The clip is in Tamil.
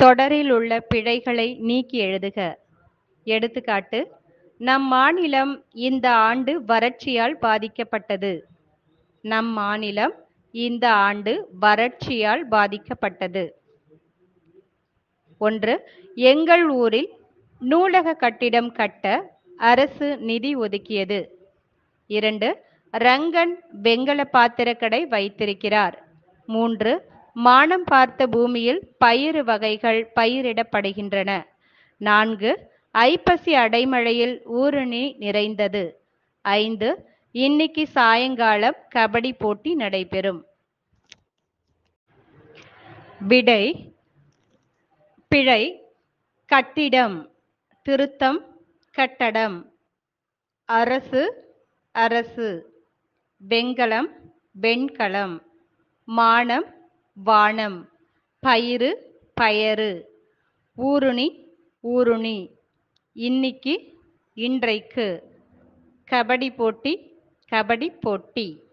தொடரில் உள்ள பிழைகளை நீக்கி எழுதுக எடுத்துக்காட்டு நம் மாநிலம் இந்த ஆண்டு வறட்சியால் பாதிக்கப்பட்டது நம் மாநிலம் இந்த ஆண்டு வறட்சியால் பாதிக்கப்பட்டது ஒன்று எங்கள் ஊரில் நூலக கட்டிடம் கட்ட அரசு நிதி ஒதுக்கியது இரண்டு ரங்கன் வெங்கல பாத்திரக்கடை வைத்திருக்கிறார் மூன்று மானம் பார்த்த பூமியில் பயிறு வகைகள் பயிரிடப்படுகின்றன நான்கு ஐப்பசி அடைமழையில் ஊருணி நிறைந்தது ஐந்து இன்னைக்கு சாயங்காலம் கபடி போட்டி நடைபெறும் விடை பிழை கட்டிடம் திருத்தம் கட்டடம் அரசு அரசு வெண்கலம் வெண்கலம் மானம் வானம் பயிறு பயறு ஊருணி ஊருணி இன்னிக்கு இன்றைக்கு கபடி போட்டி கபடி போட்டி